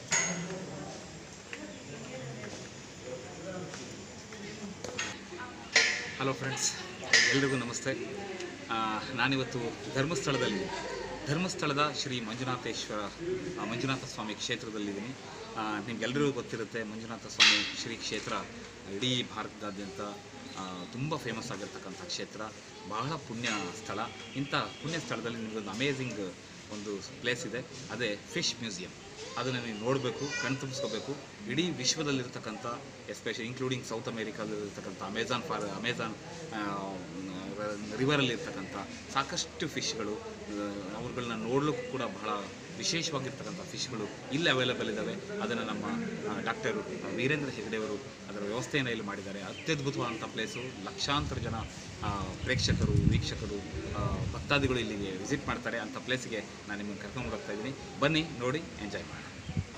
Hello friends ಎಲ್ರಿಗೂ ನಮಸ್ತೆ ಆ, ನಾನಿವತ್ತು ಧರ್ಮಸ್ಥಳದಲ್ಲಿ ಧರ್ಮಸ್ಥಳದ ಶ್ರೀ ಮಂಜುನಾಥೇಶ್ವರ ಆ, ಮಂಜುನಾಥ ಸ್ವಾಮಿ ಕ್ಷೇತ್ರದಲ್ಲಿದ್ದೀನಿ ಆ, ನಿಮ್ಗೆಲ್ಲರಿಗೂ ಗೊತ್ತಿರುತ್ತೆ ಮಂಜುನಾಥ ಸ್ವಾಮಿ ಶ್ರೀ ಕ್ಷೇತ್ರ ಇಡೀ ಭಾರತದಾದ್ಯಂತ ತುಂಬ ಫೇಮಸ್ ಆಗಿರ್ತಕ್ಕಂಥ ಕ್ಷೇತ್ರ ಬಹಳ ಪುಣ್ಯ ಸ್ಥಳ ಇಂಥ ಪುಣ್ಯ ಸ್ಥಳದಲ್ಲಿ ನಿಮಗೊಂದು ಅಮೇಝಿಂಗ್ ಒಂದು ಪ್ಲೇಸ್ ಇದೆ ಅದೇ ಫಿಶ್ ಮ್ಯೂಸಿಯಂ ಅದನ್ನು ನೀವು ನೋಡಬೇಕು ಕಣ್ತುಂಬಿಸ್ಕೋಬೇಕು ಇಡೀ ವಿಶ್ವದಲ್ಲಿರ್ತಕ್ಕಂಥ ಎಸ್ಪೆಷಲಿ ಇನ್ಕ್ಲೂಡಿಂಗ್ ಸೌತ್ ಅಮೇರಿಕಾದಲ್ಲಿರ್ತಕ್ಕಂಥ ಅಮೆಝಾನ್ ಫಾರ್ ಅಮೆಝಾನ್ ರಿವರಲ್ಲಿರ್ತಕ್ಕಂಥ ಸಾಕಷ್ಟು ಫಿಶ್ಗಳು ಅವ್ರುಗಳನ್ನ ನೋಡಲಿಕ್ಕೂ ಕೂಡ ಬಹಳ ವಿಶೇಷವಾಗಿರ್ತಕ್ಕಂಥ ಫಿಶ್ಗಳು ಇಲ್ಲಿ ಅವೈಲೇಬಲ್ ಇದ್ದಾವೆ ಅದನ್ನು ನಮ್ಮ ಡಾಕ್ಟರ್ ವೀರೇಂದ್ರ ಹೆಗಡೆಯವರು ಅದರ ವ್ಯವಸ್ಥೆಯನ್ನು ಇಲ್ಲಿ ಮಾಡಿದ್ದಾರೆ ಅತ್ಯದ್ಭುತವಾದಂಥ ಪ್ಲೇಸು ಲಕ್ಷಾಂತರ ಜನ ಆ, ಪ್ರೇಕ್ಷಕರು ವೀಕ್ಷಕರು ಆ, ಭಕ್ತಾದಿಗಳು ಇಲ್ಲಿಗೆ ವಿಸಿಟ್ ಮಾಡ್ತಾರೆ ಅಂಥ ಪ್ಲೇಸಿಗೆ ನಾನು ನಿಮ್ಮನ್ನು ಕರ್ಕೊಂಡು ಹೋಗ್ತಾ ಇದ್ದೀನಿ ಬನ್ನಿ ನೋಡಿ ಎಂಜಾಯ್ ಮಾಡಿ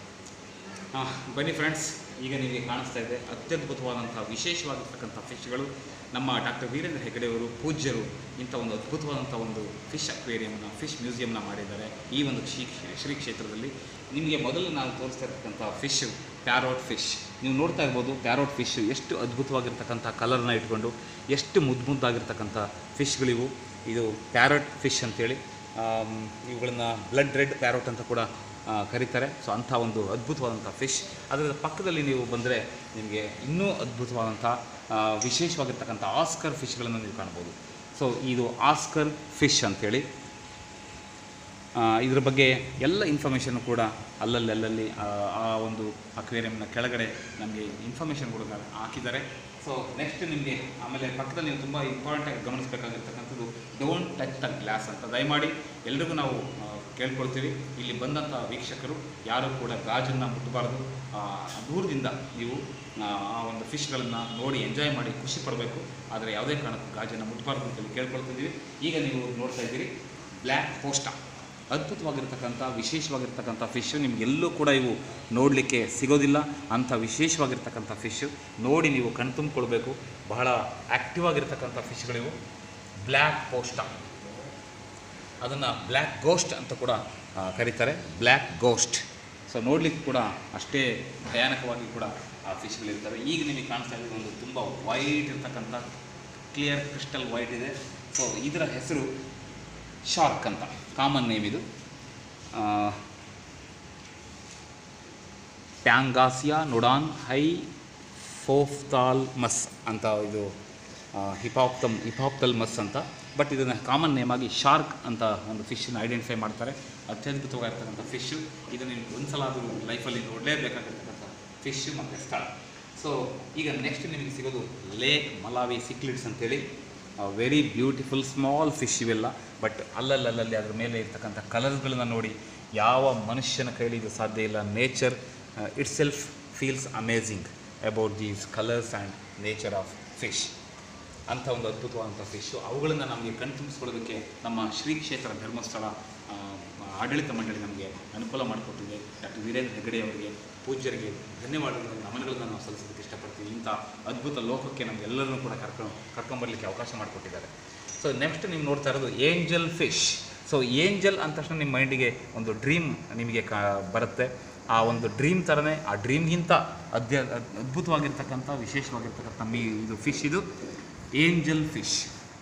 ಆ, ಬನ್ನಿ ಫ್ರೆಂಡ್ಸ್ ಈಗ ನಿಮಗೆ ಕಾಣಿಸ್ತಾ ಇದೆ ಅತ್ಯದ್ಭುತವಾದಂಥ ವಿಶೇಷವಾಗಿರ್ತಕ್ಕಂಥ ಫಿಶ್ಗಳು ನಮ್ಮ ಡಾಕ್ಟರ್ ವೀರೇಂದ್ರ ಹೆಗಡೆಯವರು ಪೂಜ್ಯರು ಇಂಥ ಒಂದು ಅದ್ಭುತವಾದಂಥ ಒಂದು ಫಿಶ್ ಅಕ್ವೇರಿಯಮ್ನ ಫಿಶ್ ಮ್ಯೂಸಿಯಂನ ಮಾಡಿದ್ದಾರೆ ಈ ಒಂದು ಶ್ರೀ ಶ್ರೀ ಕ್ಷೇತ್ರದಲ್ಲಿ ನಿಮಗೆ ಮೊದಲು ನಾವು ತೋರಿಸ್ತಾ ಇರ್ತಕ್ಕಂಥ ಫಿಶ್ ಪ್ಯಾರೋಟ್ ಫಿಶ್ ನೀವು ನೋಡ್ತಾ ಇರ್ಬೋದು ಪ್ಯಾರೋಟ್ ಫಿಶ್ ಎಷ್ಟು ಅದ್ಭುತವಾಗಿರ್ತಕ್ಕಂಥ ಕಲರ್ನ ಇಟ್ಕೊಂಡು ಎಷ್ಟು ಮುದ್ದು ಮುದ್ದಾಗಿರ್ತಕ್ಕಂಥ ಫಿಶ್ಗಳಿವು ಇದು ಪ್ಯಾರೋಟ್ ಫಿಶ್ ಅಂತೇಳಿ ಆಮ್, ಇವುಗಳನ್ನ ಬ್ಲಡ್ ರೆಡ್ ಪ್ಯಾರೋಟ್ ಅಂತ ಕೂಡ ಆ, ಕರೀತಾರೆ ಸೊ ಅಂಥ ಒಂದು ಅದ್ಭುತವಾದಂಥ ಫಿಶ್ ಅದರ ಪಕ್ಕದಲ್ಲಿ ನೀವು ಬಂದರೆ ನಿಮಗೆ ಇನ್ನೂ ಅದ್ಭುತವಾದಂಥ ಆ, ವಿಶೇಷವಾಗಿರ್ತಕ್ಕಂಥ ಆಸ್ಕರ್ ಫಿಶ್ಗಳನ್ನು ನೀವು ಕಾಣ್ಬೋದು ಸೊ ಇದು ಆಸ್ಕರ್ ಫಿಶ್ ಅಂಥೇಳಿ ಆ, ಇದ್ರ ಬಗ್ಗೆ ಎಲ್ಲ ಇನ್ಫಾರ್ಮೇಷನ್ ಕೂಡ ಅಲ್ಲಲ್ಲಿ ಅಲ್ಲಲ್ಲಿ ಆ, ಆ ಒಂದು ಅಕ್ವೇರಿಯಂನ ಕೆಳಗಡೆ ನಮಗೆ ಇನ್ಫಾರ್ಮೇಷನ್ ಕೂಡ ಹಾಕಿದ್ದಾರೆ ಸೊ ನೆಕ್ಸ್ಟ್ ನಿಮಗೆ ಆಮೇಲೆ ಪಕ್ಕದಲ್ಲಿ ನೀವು ತುಂಬ ಇಂಪಾರ್ಟೆಂಟಾಗಿ ಗಮನಿಸಬೇಕಾಗಿರ್ತಕ್ಕಂಥದ್ದು ಡೋಂಟ್ ಟಚ್ ದ ಗ್ಲಾಸ್ ಅಂತ ದಯಮಾಡಿ ಎಲ್ರಿಗೂ ನಾವು ಆ, ಕೇಳ್ಕೊಳ್ತೀವಿ ಇಲ್ಲಿ ಬಂದಂಥ ವೀಕ್ಷಕರು ಯಾರೂ ಕೂಡ ಗಾಜನ್ನು ಮುಟ್ಟಬಾರ್ದು ಆ, ದೂರದಿಂದ ನೀವು ಆ, ಆ ಒಂದು ಫಿಶ್ಗಳನ್ನು ನೋಡಿ ಎಂಜಾಯ್ ಮಾಡಿ ಖುಷಿ ಪಡಬೇಕು ಆದರೆ ಯಾವುದೇ ಕಾರಣಕ್ಕೂ ಗಾಜನ್ನು ಮುಟ್ಟಬಾರ್ದು ಅಂತೇಳಿ ಕೇಳ್ಕೊಳ್ತಿದ್ದೀವಿ ಈಗ ನೀವು ನೋಡ್ತಾ ಇದ್ದೀರಿ ಬ್ಲ್ಯಾಕ್ ಪೋಸ್ಟಾ ಅದ್ಭುತವಾಗಿರ್ತಕ್ಕಂಥ ವಿಶೇಷವಾಗಿರ್ತಕ್ಕಂಥ ಫಿಶ್ಶು ನಿಮಗೆಲ್ಲೂ ಕೂಡ ಇವು ನೋಡಲಿಕ್ಕೆ ಸಿಗೋದಿಲ್ಲ ಅಂಥ ವಿಶೇಷವಾಗಿರ್ತಕ್ಕಂಥ ಫಿಶ್ಶು ನೋಡಿ ನೀವು ಕಣ್ತುಂಬಿಕೊಳ್ಬೇಕು ಬಹಳ ಆ್ಯಕ್ಟಿವ್ ಆಗಿರ್ತಕ್ಕಂಥ ಫಿಶ್ಗಳಿವು ಬ್ಲ್ಯಾಕ್ ಪೋಸ್ಟಾ ಅದನ್ನು ಬ್ಲ್ಯಾಕ್ ಗೋಸ್ಟ್ ಅಂತ ಕೂಡ ಆ, ಕರೀತಾರೆ ಬ್ಲ್ಯಾಕ್ ಗೋಸ್ಟ್ ಸೊ ನೋಡಲಿಕ್ಕೆ ಕೂಡ ಅಷ್ಟೇ ಭಯಾನಕವಾಗಿ ಕೂಡ ಆ ಫಿಶ್ಗಳಿರ್ತವೆ ಈಗ ನಿಮಗೆ ಕಾಣಿಸ್ತಾ ಇರೋದು ಒಂದು ತುಂಬ ವೈಟ್ ಇರ್ತಕ್ಕಂಥ ಕ್ಲಿಯರ್ ಕ್ರಿಸ್ಟಲ್ ವೈಟ್ ಇದೆ ಸೊ ಇದರ ಹೆಸರು ಶಾರ್ಕ್ ಅಂತ ಕಾಮನ್ ನೇಮ್ ಇದು ಪ್ಯಾಂಗಾಸಿಯಾ ನೊಡಾನ್ ಹೈ ಫೋಫ್ತಾಲ್ ಮಸ್ ಅಂತ ಇದು ಹಿಪಾಪ್ತಮ್ ಹಿಪಾಪ್ತಲ್ ಮಸ್ ಅಂತ ಬಟ್ ಇದನ್ನು ಕಾಮನ್ ನೇಮ್ ಆಗಿ ಶಾರ್ಕ್ ಅಂತ ಒಂದು ಫಿಶನ್ನು ಐಡೆಂಟಿಫೈ ಮಾಡ್ತಾರೆ ಅತ್ಯದ್ಭುತವಾಗಿರ್ತಕ್ಕಂಥ ಫಿಶ್ಶು ಇದನ್ನು ನೀವು ಒಂದ್ಸಲ ಅದು ಲೈಫಲ್ಲಿ ನೋಡಲೇಬೇಕಾಗಿರ್ತಕ್ಕಂಥ ಫಿಶ್ ಮತ್ತು ಸ್ಥಳ ಸೊ ಈಗ ನೆಕ್ಸ್ಟ್ ನಿಮಗೆ ಸಿಗೋದು ಲೇಕ್ ಮಲಾವಿ ಸಿಕ್ಲಿಡ್ಸ್ ಅಂತೇಳಿ ವೆರಿ ಬ್ಯೂಟಿಫುಲ್ ಸ್ಮಾಲ್ ಫಿಶ್ ಇವೆಲ್ಲ ಬಟ್ ಅಲ್ಲಲ್ಲಲ್ಲಿ ಅದ್ರ ಮೇಲೆ ಇರ್ತಕ್ಕಂಥ ಕಲರ್ಗಳನ್ನ ನೋಡಿ ಯಾವ ಮನುಷ್ಯನ ಕೈಲಿ ಇದು ಸಾಧ್ಯ ಇಲ್ಲ nature itself feels amazing about these colours and nature of fish ಅಂಥ ಒಂದು ಅದ್ಭುತವಾದಂಥ ಫಿಶ್ಶು ಅವುಗಳನ್ನು ನಮಗೆ ಕಣ್ತುಂಬಿಸ್ಕೊಳ್ಳೋದಕ್ಕೆ ನಮ್ಮ ಶ್ರೀ ಕ್ಷೇತ್ರ ಧರ್ಮಸ್ಥಳ ಆ, ಆಡಳಿತ ಮಂಡಳಿ ನಮಗೆ ಅನುಕೂಲ ಮಾಡಿಕೊಟ್ಟಿದೆ ಡಾಕ್ಟರ್ ವೀರೇಂದ್ರ ಹೆಗಡೆ ಅವರಿಗೆ ಪೂಜ್ಯರಿಗೆ ಧನ್ಯವಾದಗಳನ್ನು ನಮನಗಳನ್ನು ನಾವು ಸಲ್ಲಿಸೋದಕ್ಕೆ ಇಷ್ಟಪಡ್ತೀವಿ ಇಂಥ ಅದ್ಭುತ ಲೋಕಕ್ಕೆ ನಮಗೆಲ್ಲರನ್ನೂ ಕೂಡ ಕರ್ಕೊಂಡು ಕರ್ಕೊಂಬರ್ಲಿಕ್ಕೆ ಅವಕಾಶ ಮಾಡಿಕೊಟ್ಟಿದ್ದಾರೆ ಸೊ ನೆಕ್ಸ್ಟ್ ನೀವು ನೋಡ್ತಾ ಇರೋದು ಏಂಜಲ್ ಫಿಶ್ ಸೊ ಏಂಜಲ್ ಅಂದ ತಕ್ಷಣ ನಿಮ್ಮ ಮೈಂಡಿಗೆ ಒಂದು ಡ್ರೀಮ್ ನಿಮಗೆ ಕಾ ಬರುತ್ತೆ ಆ ಒಂದು ಡ್ರೀಮ್ ಥರನೇ ಆ ಡ್ರೀಮ್ಗಿಂತ ಅದ್ಯ ಅದ್- ಅದ್ಭುತವಾಗಿರ್ತಕ್ಕಂಥ ವಿಶೇಷವಾಗಿರ್ತಕ್ಕಂಥ ಮೀ ಇದು ಫಿಶ್ ಇದು ಏಂಜಲ್ ಫಿಶ್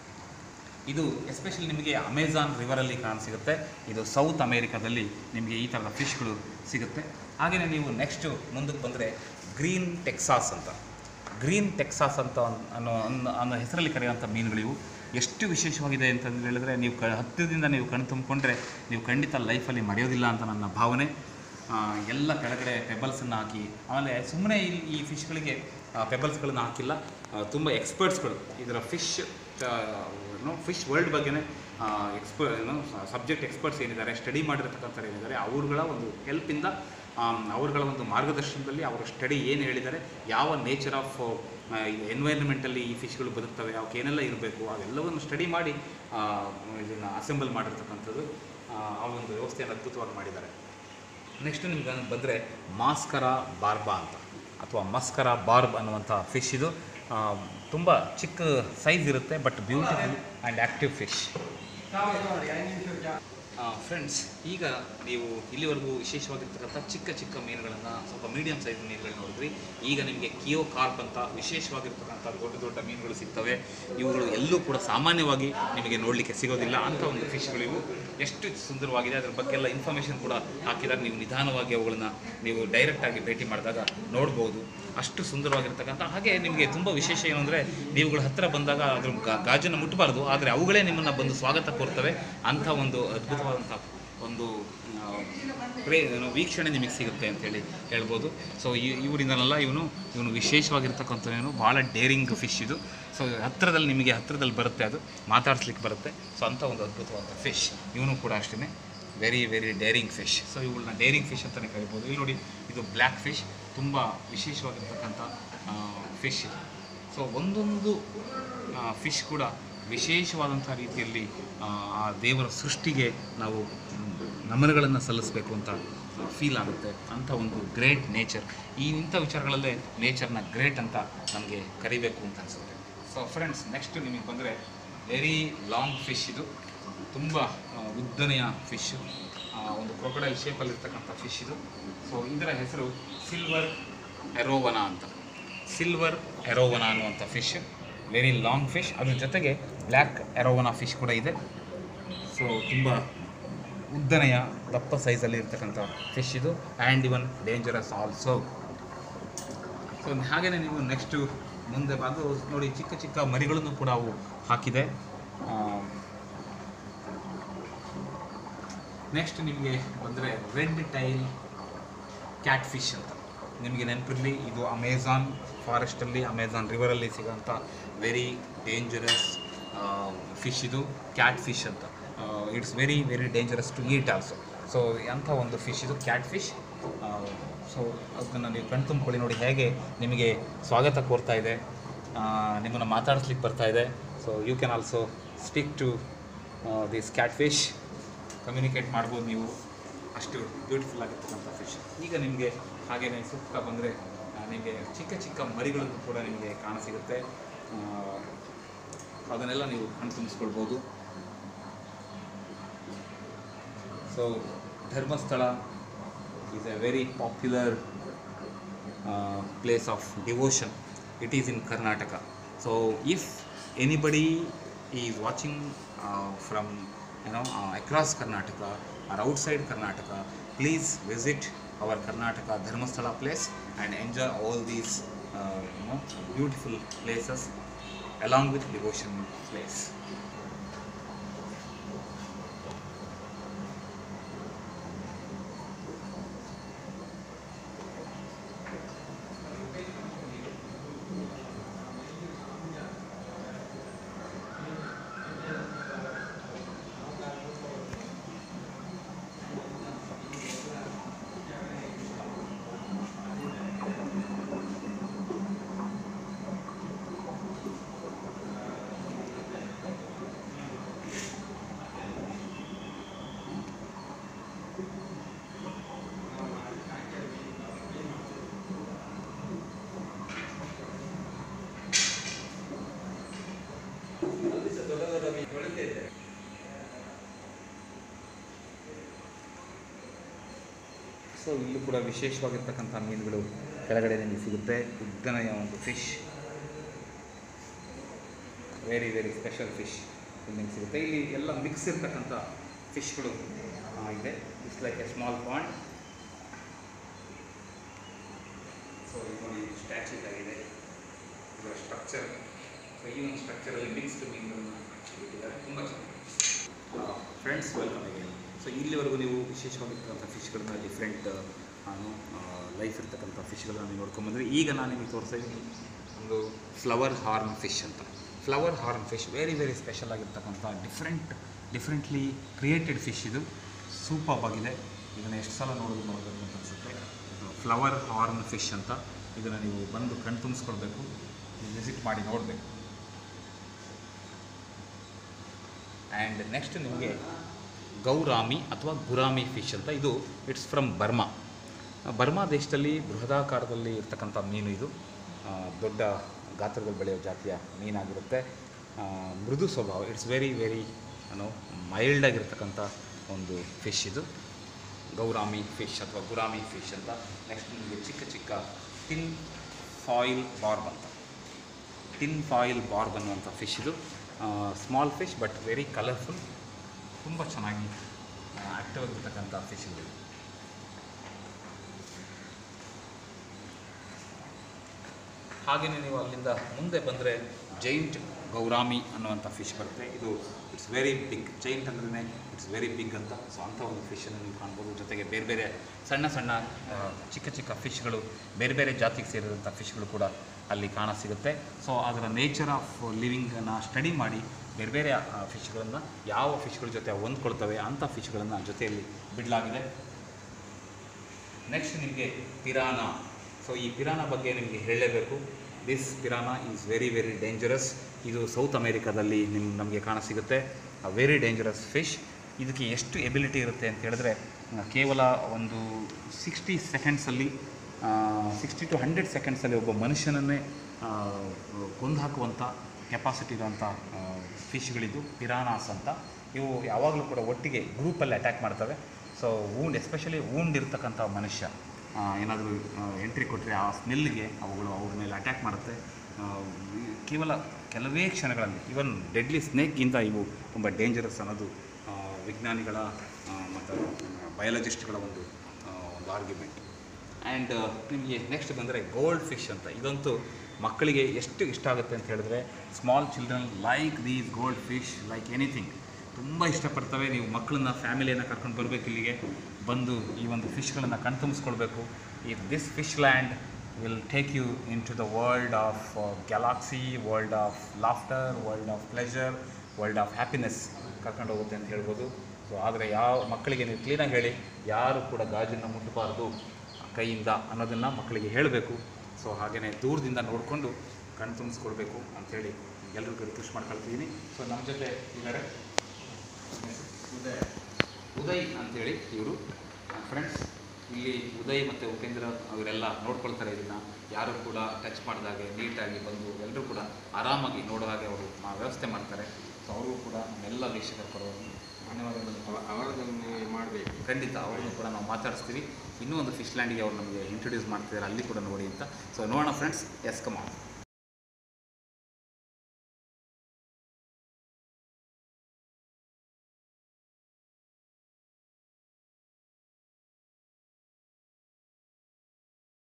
ಇದು ಎಸ್ಪೆಷಲಿ ನಿಮಗೆ ಅಮೆಝಾನ್ ರಿವರಲ್ಲಿ ಕಾಣಸಿಗುತ್ತೆ ಇದು ಸೌತ್ ಅಮೇರಿಕಾದಲ್ಲಿ ನಿಮಗೆ ಈ ಥರದ ಫಿಶ್ಗಳು ಸಿಗುತ್ತೆ ಹಾಗೆಯೇ ನೀವು ನೆಕ್ಸ್ಟು ಮುಂದಕ್ಕೆ ಬಂದರೆ ಗ್ರೀನ್ ಟೆಕ್ಸಾಸ್ ಅಂತ ಗ್ರೀನ್ ಟೆಕ್ಸಾಸ್ ಅಂತ ಅನ್- ಅನ್ನೋ ಅನ್ನೋ ಅನ್ನೋ ಹೆಸರಲ್ಲಿ ಕರೆಯುವಂಥ ಮೀನುಗಳಿವು ಎಷ್ಟು ವಿಶೇಷವಾಗಿದೆ ಅಂತ ಹೇಳಿದ್ರೆ ನೀವು ಕ ಹತ್ತಿರದಿಂದ ನೀವು ಕಣ್ಣು ತುಂಬಿಕೊಂಡ್ರೆ ನೀವು ಖಂಡಿತ ಲೈಫಲ್ಲಿ ಮರೆಯೋದಿಲ್ಲ ಅಂತ ನನ್ನ ಭಾವನೆ ಆ, ಎಲ್ಲ ಕೆಳಗಡೆ ಪೆಬಲ್ಸನ್ನು ಹಾಕಿ ಆಮೇಲೆ ಸುಮ್ಮನೆ ಇಲ್ಲಿ ಈ ಫಿಶ್ಗಳಿಗೆ ಪೆಬಲ್ಸ್ಗಳನ್ನು ಹಾಕಿಲ್ಲ ತುಂಬ ಎಕ್ಸ್ಪರ್ಟ್ಸ್ಗಳು ಇದರ ಫಿಶ್ ಏನು ಫಿಶ್ ವರ್ಲ್ಡ್ ಬಗ್ಗೆನೇ ಎಕ್ಸ್ಪರ್ ಏನು ಸಬ್ಜೆಕ್ಟ್ ಎಕ್ಸ್ಪರ್ಟ್ಸ್ ಏನಿದ್ದಾರೆ ಸ್ಟಡಿ ಮಾಡಿರ್ತಕ್ಕಂಥವ್ರು ಏನಿದ್ದಾರೆ ಅವ್ರುಗಳ ಒಂದು ಹೆಲ್ಪಿಂದ ಅವ್ರುಗಳ ಒಂದು ಮಾರ್ಗದರ್ಶನದಲ್ಲಿ ಅವರ ಸ್ಟಡಿ ಏನು ಹೇಳಿದ್ದಾರೆ ಯಾವ ನೇಚರ್ ಆಫ್ ಎನ್ವೈರ್ಮೆಂಟಲ್ಲಿ ಈ ಫಿಶ್ಗಳು ಬದುಕ್ತವೆ ಅವಕ್ಕೆ ಏನೆಲ್ಲ ಇರಬೇಕು ಅವೆಲ್ಲವನ್ನು ಸ್ಟಡಿ ಮಾಡಿ ಇದನ್ನು ಅಸೆಂಬಲ್ ಮಾಡಿರ್ತಕ್ಕಂಥದ್ದು ಆ, ಆ ಒಂದು ವ್ಯವಸ್ಥೆಯನ್ನು ಅದ್ಭುತವಾಗಿ ಮಾಡಿದ್ದಾರೆ ನೆಕ್ಸ್ಟ್ ನಿಮ್ಗೆ ಬಂದರೆ ಮಾಸ್ಕರ ಬಾರ್ಬಾ ಅಂತ ಅಥವಾ ಮಸ್ಕರ ಬಾರ್ಬ್ ಅನ್ನುವಂಥ ಫಿಶ್ ಇದು ತುಂಬ ಚಿಕ್ಕ ಸೈಜ್ ಇರುತ್ತೆ but beautiful and active fish friends ಈಗ ನೀವು ಇಲ್ಲಿವರೆಗೂ ವಿಶೇಷವಾಗಿರ್ತಕ್ಕಂಥ ಚಿಕ್ಕ ಚಿಕ್ಕ ಮೀನುಗಳನ್ನು ಸ್ವಲ್ಪ ಮೀಡಿಯಂ ಸೈಜ್ ಮೀನುಗಳು ನೋಡಿದ್ರಿ ಈಗ ನಿಮಗೆ ಕಿಯೋ ಕಾರ್ಪ್ ಅಂತ ವಿಶೇಷವಾಗಿರ್ತಕ್ಕಂಥ ದೊಡ್ಡ ದೊಡ್ಡ ಮೀನುಗಳು ಸಿಗ್ತವೆ ಇವುಗಳು ಎಲ್ಲೂ ಕೂಡ ಸಾಮಾನ್ಯವಾಗಿ ನಿಮಗೆ ನೋಡಲಿಕ್ಕೆ ಸಿಗೋದಿಲ್ಲ ಅಂಥ ಒಂದು ಫಿಶ್ಗಳು ಇವು ಎಷ್ಟು ಸುಂದರವಾಗಿದೆ ಅದ್ರ ಬಗ್ಗೆ ಎಲ್ಲ ಇನ್ಫಾರ್ಮೇಷನ್ ಕೂಡ ಹಾಕಿದಾಗ ನೀವು ನಿಧಾನವಾಗಿ ಅವುಗಳನ್ನ ನೀವು ಡೈರೆಕ್ಟಾಗಿ ಭೇಟಿ ಮಾಡಿದಾಗ ನೋಡ್ಬೋದು ಅಷ್ಟು ಸುಂದರವಾಗಿರ್ತಕ್ಕಂಥ ಹಾಗೆ ನಿಮಗೆ ತುಂಬ ವಿಶೇಷ ಏನು ಅಂದರೆ ನೀವುಗಳ ಹತ್ತಿರ ಬಂದಾಗ ಅದ್ರ ಗಾ- ಗಾಜನ್ನು ಮುಟ್ಟಬಾರ್ದು ಆದರೆ ಅವುಗಳೇ ನಿಮ್ಮನ್ನು ಬಂದು ಸ್ವಾಗತ ಕೋರ್ತವೆ ಅಂಥ ಒಂದು ಅದ್ಭುತವಾದಂಥ ಒಂದು ಆ, ಪ್ರೇ ಏನು ವೀಕ್ಷಣೆ ನಿಮಗೆ ಸಿಗುತ್ತೆ ಅಂತೇಳಿ ಹೇಳ್ಬೋದು ಸೊ ಇವರಿಂದನಲ್ಲ ಇವನು ಇವನು ವಿಶೇಷವಾಗಿರ್ತಕ್ಕಂಥವನು ಭಾಳ ಡೇರಿಂಗ್ ಫಿಶ್ ಇದು ಸೊ ಹತ್ತಿರದಲ್ಲಿ ನಿಮಗೆ ಹತ್ತಿರದಲ್ಲಿ ಬರುತ್ತೆ ಅದು ಮಾತಾಡ್ಸ್ಲಿಕ್ಕೆ ಬರುತ್ತೆ ಸೊ ಅಂಥ ಒಂದು ಅದ್ಭುತವಾದ ಫಿಶ್ ಇವನು ಕೂಡ ಅಷ್ಟೇ very very daring fish so ಇವುಗಳನ್ನ ಡೇರಿಂಗ್ ಫಿಶ್ ಅಂತಲೇ ಕರಿಬೋದು ಇಲ್ಲಿ ನೋಡಿ ಇದು ಬ್ಲ್ಯಾಕ್ ಫಿಶ್ ತುಂಬ ವಿಶೇಷವಾಗಿರ್ತಕ್ಕಂಥ ಫಿಶ್ ಇದು ಸೊ ಒಂದೊಂದು ಫಿಶ್ ಕೂಡ ವಿಶೇಷವಾದಂಥ ರೀತಿಯಲ್ಲಿ ಆ, ಆ ದೇವರ ಸೃಷ್ಟಿಗೆ ನಾವು ನಮನಗಳನ್ನು ಸಲ್ಲಿಸಬೇಕು ಅಂತ ಫೀಲ್ ಆಗುತ್ತೆ ಅಂಥ ಒಂದು ಗ್ರೇಟ್ ನೇಚರ್ ಈ ಇಂಥ ವಿಚಾರಗಳಲ್ಲೇ ನೇಚರ್ನ ಗ್ರೇಟ್ ಅಂತ ನಮಗೆ ಕರಿಬೇಕು ಅಂತ ಅನಿಸುತ್ತೆ ಸೊ ಫ್ರೆಂಡ್ಸ್ ನೆಕ್ಸ್ಟ್ ನಿಮಗೆ ಬಂದರೆ ವೆರಿ ಲಾಂಗ್ ಫಿಶ್ ಇದು ತುಂಬ ಆ, ಉದ್ದನೆಯ ಫಿಶ್ ಒಂದು ಕ್ರೊಕೊಡೈಲ್ ಶೇಪಲ್ಲಿರ್ತಕ್ಕಂಥ ಫಿಶ್ ಇದು ಸೊ ಇದರ ಹೆಸರು ಸಿಲ್ವರ್ ಎರೋವನ ಅಂತ ಸಿಲ್ವರ್ ಎರೋವನ ಅನ್ನುವಂಥ ಫಿಶ್ ವೆರಿ ಲಾಂಗ್ ಫಿಶ್ ಅದ್ರ ಜೊತೆಗೆ ಬ್ಲ್ಯಾಕ್ ಎರೋವನ ಫಿಶ್ ಕೂಡ ಇದೆ ಸೊ ತುಂಬ ಉದ್ದನೆಯ ದಪ್ಪ ಸೈಜಲ್ಲಿ ಇರ್ತಕ್ಕಂಥ ಫಿಶ್ ಇದು and even dangerous also so ಹಾಗೆಯೇ ನೀವು ನೆಕ್ಸ್ಟು ಮುಂದೆ ಅದು ನೋಡಿ ಚಿಕ್ಕ ಚಿಕ್ಕ ಮರಿಗಳನ್ನು ಕೂಡ ಅವು ಹಾಕಿದೆ ನೆಕ್ಸ್ಟ್ ನಿಮಗೆ ಬಂದರೆ ರೆಡ್ ಟೈಲ್ ಕ್ಯಾಟ್ ಫಿಶ್ ಅಂತ ನಿಮಗೆ ನೆನಪಿರಲಿ ಇದು ಅಮೆಝಾನ್ ಫಾರೆಸ್ಟಲ್ಲಿ ಅಮೆಝಾನ್ ರಿವರಲ್ಲಿ ಸಿಗೋಂಥ ವೆರಿ ಡೇಂಜರಸ್ ಫಿಶ್ ಇದು ಕ್ಯಾಟ್ ಫಿಶ್ ಅಂತ it's very very dangerous to eat also so ಅಂಥ ಒಂದು ಫಿಶ್ ಇದು ಕ್ಯಾಟ್ ಫಿಶ್ ಸೊ ಅದನ್ನು ನೀವು ಕಣ್ ತುಂಬಿಕೊಳ್ಳಿ ನೋಡಿ ಹೇಗೆ ನಿಮಗೆ ಸ್ವಾಗತ ಕೋರ್ತಾ ಇದೆ ನಿಮ್ಮನ್ನು ಮಾತಾಡಿಸ್ಲಿಕ್ಕೆ ಬರ್ತಾ ಇದೆ so you can also speak to this cat fish communicate ಮಾಡ್ಬೋದು ನೀವು ಅಷ್ಟು ಬ್ಯೂಟಿಫುಲ್ ಆಗಿರ್ತಕ್ಕಂಥ ಫಿಶ್ ಈಗ ನಿಮಗೆ ಹಾಗೆಯೇ ಸುತ್ತ ಬಂದರೆ ನಿಮಗೆ ಚಿಕ್ಕ ಚಿಕ್ಕ ಮರಿಗಳನ್ನು ಕೂಡ ನಿಮಗೆ ಕಾಣಸಿಗುತ್ತೆ ಆ, ಅದನ್ನೆಲ್ಲ ನೀವು ಕಣ್ ತುಂಬಿಸ್ಕೊಳ್ಬೋದು so Dharmasthala is a very popular place of devotion. It is in Karnataka. So if anybody is watching uh, from you know uh, across Karnataka or outside Karnataka, please visit our Karnataka Dharmasthala place and enjoy all these uh, you know beautiful places along with devotion place. So ಇಲ್ಲೂ ಕೂಡ ವಿಶೇಷವಾಗಿರ್ತಕ್ಕಂಥ ಮೀನುಗಳು ಕೆಳಗಡೆ ನಿಮಗೆ ಸಿಗುತ್ತೆ ಉದ್ದನೆಯ ಒಂದು fish very very special fish ನಿಮಗೆ ಸಿಗುತ್ತೆ ಇಲ್ಲಿ ಎಲ್ಲ ಮಿಕ್ಸ್ ಇರ್ತಕ್ಕಂಥ ಫಿಶ್ಗಳು ಇದೆ it's like a small pond so ಇದು ನೋಡಿ ಸ್ಟ್ಯಾಚ್ಯೂ ಆಗಿದೆ ಇದರ ಸ್ಟ್ರಕ್ಚರ್ ಸೊ ಈ ಒಂದು ಸ್ಟ್ರಕ್ಚರಲ್ಲಿ ಮಿಕ್ಸ್ಡ್ ಮೀನುಗಳನ್ನು ಇಟ್ಟಿದ್ದಾರೆ ತುಂಬ ಚೆನ್ನಾಗಿದೆ ಫ್ರೆಂಡ್ಸ್ ವೆಲ್ಕಮ್ ಅಗೇನ್ ಸೊ ಇಲ್ಲಿವರೆಗೂ ನೀವು ವಿಶೇಷವಾಗಿರ್ತಕ್ಕಂಥ ಫಿಶ್ಗಳನ್ನ ಡಿಫ್ರೆಂಟ್ ನಾನು ಲೈಫ್ ಇರ್ತಕ್ಕಂಥ ಫಿಶ್ಗಳನ್ನ ನೀವು ನೋಡ್ಕೊಂಬಂದ್ರೆ ಈಗ ನಾನು ನಿಮಗೆ ತೋರಿಸ್ತಾ ಇದ್ದೀನಿ ಒಂದು ಫ್ಲವರ್ ಹಾರ್ನ್ ಫಿಶ್ ಅಂತ flower horn fish very very special ಆಗಿರ್ತಕ್ಕಂಥ ಡಿಫ್ರೆಂಟ್ ಡಿಫ್ರೆಂಟ್ಲಿ ಕ್ರಿಯೇಟೆಡ್ ಫಿಶ್ ಇದು ಸೂಪರ್ ಆಗಿದೆ ಇದನ್ನು ಎಷ್ಟು ಸಲ ನೋಡೋದು ನೋಡಬೇಕು ಅಂತ ಅನಿಸುತ್ತೆ ಫ್ಲವರ್ ಹಾರ್ನ್ ಫಿಶ್ ಅಂತ ಇದನ್ನು ನೀವು ಬಂದು ಕಣ್ ತುಂಬಿಸ್ಕೊಳ್ಬೇಕು ವಿಸಿಟ್ ಮಾಡಿ ನೋಡಬೇಕು ಆ್ಯಂಡ್ ನೆಕ್ಸ್ಟ್ ನಿಮಗೆ ಗೌರಾಮಿ ಅಥವಾ ಗುರಾಮಿ ಫಿಶ್ ಅಂತ ಇದು ಇಟ್ಸ್ ಫ್ರಮ್ ಬರ್ಮಾ ಬರ್ಮಾ ದೇಶದಲ್ಲಿ ಬೃಹದಾಕಾರದಲ್ಲಿ ಇರ್ತಕ್ಕಂಥ ಮೀನು ಇದು ಆ, ದೊಡ್ಡ ಗಾತ್ರದಲ್ಲಿ ಬೆಳೆಯೋ ಜಾತಿಯ ಮೀನಾಗಿರುತ್ತೆ ಆ, ಮೃದು ಸ್ವಭಾವ ಇಟ್ಸ್ ವೆರಿ ವೆರಿ ಏನೋ ಮೈಲ್ಡ್ ಆಗಿರ್ತಕ್ಕಂಥ ಒಂದು ಫಿಶ್ ಇದು ಗೌರಾಮಿ ಫಿಶ್ ಅಥವಾ ಗುರಾಮಿ ಫಿಶ್ ಅಂತ ನೆಕ್ಸ್ಟ್ ನಿಮಗೆ ಚಿಕ್ಕ ಚಿಕ್ಕ ಟಿನ್ ಫಾಯಿಲ್ ಬಾರ್ಬ್ ಅಂತ ಟಿನ್ ಫಾಯಿಲ್ ಬಾರ್ಬ್ ಅನ್ನುವಂಥ ಫಿಶ್ ಇದು small fish but very colourful ತುಂಬ ಚೆನ್ನಾಗಿ ಆ್ಯಕ್ಟಿವ್ ಆಗಿರ್ತಕ್ಕಂಥ ಫಿಶ್ ಇದು ಹಾಗೆಯೇ ನೀವು ಅಲ್ಲಿಂದ ಮುಂದೆ ಬಂದರೆ ಜೈಂಟ್ ಗೌರಾಮಿ ಅನ್ನುವಂಥ ಫಿಶ್ ಬರುತ್ತೆ ಇದು ಇಟ್ಸ್ ವೆರಿ ಬಿಗ್ ಜೈಂಟ್ ಅಂದ್ರೆ ಇಟ್ಸ್ ವೆರಿ ಬಿಗ್ ಅಂತ ಸೊ ಅಂಥ ಒಂದು ಫಿಶನ್ನು ನೀವು ಕಾಣ್ಬೋದು ಜೊತೆಗೆ ಬೇರೆ ಬೇರೆ ಸಣ್ಣ ಸಣ್ಣ ಆ, ಚಿಕ್ಕ ಚಿಕ್ಕ ಫಿಶ್ಗಳು ಬೇರೆ ಬೇರೆ ಜಾತಿಗೆ ಸೇರಿದಂಥ ಫಿಶ್ಗಳು ಕೂಡ ಅಲ್ಲಿ ಕಾಣ ಸಿಗುತ್ತೆ ಸೊ ಅದರ ನೇಚರ್ ಆಫ್ ಲಿವಿಂಗನ್ನು ಸ್ಟಡಿ ಮಾಡಿ ಬೇರೆ ಬೇರೆ ಫಿಶ್ಗಳನ್ನು ಯಾವ ಫಿಶ್ಗಳ ಜೊತೆ ಹೊಂದ್ಕೊಳ್ತವೆ ಅಂಥ ಫಿಶ್ಗಳನ್ನು ಜೊತೆಯಲ್ಲಿ ಬಿಡಲಾಗಿದೆ ನೆಕ್ಸ್ಟ್ ನಿಮಗೆ ಪಿರಾನ ಸೊ ಈ ಪಿರಾನ ಬಗ್ಗೆ ನಿಮಗೆ ಹೇಳಲೇಬೇಕು this piranha is very very dangerous ಇದು ಸೌತ್ ಅಮೇರಿಕಾದಲ್ಲಿ ನಿಮ್ ನಮಗೆ ಕಾಣಸಿಗುತ್ತೆ ವೆರಿ ಡೇಂಜರಸ್ ಫಿಶ್ ಇದಕ್ಕೆ ಎಷ್ಟು ಎಬಿಲಿಟಿ ಇರುತ್ತೆ ಅಂತ ಹೇಳಿದ್ರೆ ಆ, ಕೇವಲ ಒಂದು ಸಿಕ್ಸ್ಟಿ ಸೆಕೆಂಡ್ಸಲ್ಲಿ ಸಿಕ್ಸ್ಟಿ ಟು ಹಂಡ್ರೆಡ್ ಸೆಕೆಂಡ್ಸಲ್ಲಿ ಒಬ್ಬ ಮನುಷ್ಯನನ್ನೇ ಆ, ಕೊಂದು ಹಾಕುವಂಥ ಕೆಪಾಸಿಟಿ ಇರುವಂಥ ಫಿಶ್ಗಳಿದ್ದು ಪಿರಾನಾಸ್ ಅಂತ ಇವು ಯಾವಾಗಲೂ ಕೂಡ ಒಟ್ಟಿಗೆ ಗ್ರೂಪಲ್ಲಿ ಅಟ್ಯಾಕ್ ಮಾಡ್ತವೆ ಸೊ ವೂಂಡ್ ಎಸ್ಪೆಷಲಿ ವೂಂಡ್ ಇರ್ತಕ್ಕಂಥ ಮನುಷ್ಯ ಏನಾದರೂ ಎಂಟ್ರಿ ಕೊಟ್ಟರೆ ಆ ಸ್ಮೆಲ್ಗೆ ಅವುಗಳು ಅವ್ರ ಮೇಲೆ ಅಟ್ಯಾಕ್ ಮಾಡುತ್ತೆ ಆ, ಈ- ಕೇವಲ ಕೆಲವೇ ಕ್ಷಣಗಳಲ್ಲಿ ಇವನ್ ಡೆಡ್ಲಿ ಸ್ನೇಕ್ಗಿಂತ ಇವು ತುಂಬ ಡೇಂಜರಸ್ ಅನ್ನೋದು ಆ, ವಿಜ್ಞಾನಿಗಳ ಮತ್ತು ಬಯಾಲಜಿಸ್ಟ್ಗಳ ಒಂದು ಆ, ಒಂದು ಆರ್ಗ್ಯುಮೆಂಟ್ ಆ್ಯಂಡ್ ನಿಮಗೆ ನೆಕ್ಸ್ಟ್ ಬಂದರೆ ಗೋಲ್ಡ್ ಫಿಶ್ ಅಂತ ಇದಂತೂ ಮಕ್ಕಳಿಗೆ ಎಷ್ಟು ಇಷ್ಟ ಆಗುತ್ತೆ ಅಂತ ಹೇಳಿದ್ರೆ small children like these gold fish like anything ತುಂಬ ಇಷ್ಟಪಡ್ತವೆ ನೀವು ಮಕ್ಕಳನ್ನ ಫ್ಯಾಮಿಲಿಯನ್ನು ಕರ್ಕೊಂಡು ಬರಬೇಕು ಇಲ್ಲಿಗೆ ಬಂದು ಈ ಒಂದು ಫಿಶ್ಗಳನ್ನು ಕಣ್ತುಂಬಿಸ್ಕೊಳ್ಬೇಕು ಈ this fish land will take you into the world of galaxy world of laughter world of pleasure world of happiness ಕರ್ಕೊಂಡು ಹೋಗುತ್ತೆ ಅಂತ ಹೇಳ್ಬೋದು ಸೊ ಆದರೆ ಯಾವ ಮಕ್ಕಳಿಗೆ ನೀವು ಕ್ಲೀನಾಗಿ ಹೇಳಿ ಯಾರು ಕೂಡ ಗಾಜನ್ನು ಮುಟ್ಟಬಾರ್ದು ಕೈಯಿಂದ ಅನ್ನೋದನ್ನು ಮಕ್ಕಳಿಗೆ ಹೇಳಬೇಕು ಸೊ ಹಾಗೆಯೇ ದೂರದಿಂದ ನೋಡಿಕೊಂಡು ಕಣ್ ತುಂಬಿಸ್ಕೊಡ್ಬೇಕು ಅಂಥೇಳಿ ಎಲ್ರಿಗೂ ರಿಕ್ವೆಸ್ಟ್ ಮಾಡ್ಕೊಳ್ತಿದ್ದೀನಿ ಸೊ ನಮ್ಮ ಜೊತೆ ಇದ್ದಾರೆ ಉದಯ್ ಅಂತೇಳಿ ಇವರು ಫ್ರೆಂಡ್ಸ್ ಇಲ್ಲಿ ಉದಯ್ ಮತ್ತು ಉಪೇಂದ್ರ ಅವರೆಲ್ಲ ನೋಡ್ಕೊಳ್ತಾರೆ ಇದನ್ನು ಯಾರು ಕೂಡ ಟಚ್ ಮಾಡಿದಾಗೆ ನೀಟಾಗಿ ಬಂದು ಎಲ್ಲರೂ ಕೂಡ ಆರಾಮಾಗಿ ನೋಡೋ ಹಾಗೆ ಅವರು ಮಾ- ವ್ಯವಸ್ಥೆ ಮಾಡ್ತಾರೆ ಸೊ ಅವ್ರಿಗೂ ಕೂಡ ನಮ್ಮೆಲ್ಲ ವೀಕ್ಷಕರ ಪರವಾಗಿ ಧನ್ಯವಾದಗಳು ಅವರನ್ನು ಮಾಡಬೇಕು ಖಂಡಿತ ಅವ್ರನ್ನೂ ಕೂಡ ನಾವು ಮಾತಾಡಿಸ್ತೀವಿ ಇನ್ನೂ ಒಂದು ಫಿಶ್ ಲ್ಯಾಂಡಿಗೆ ಅವ್ರು ನಮಗೆ ಇಂಟ್ರೊಡ್ಯೂಸ್ ಮಾಡ್ತಿದ್ದಾರೆ ಅಲ್ಲಿ ಕೂಡ ನೋಡಿ ಅಂತ ಸೊ ನೋಡೋಣ ಫ್ರೆಂಡ್ಸ್ ಎಸ್ ಕಮ್ ಆನ್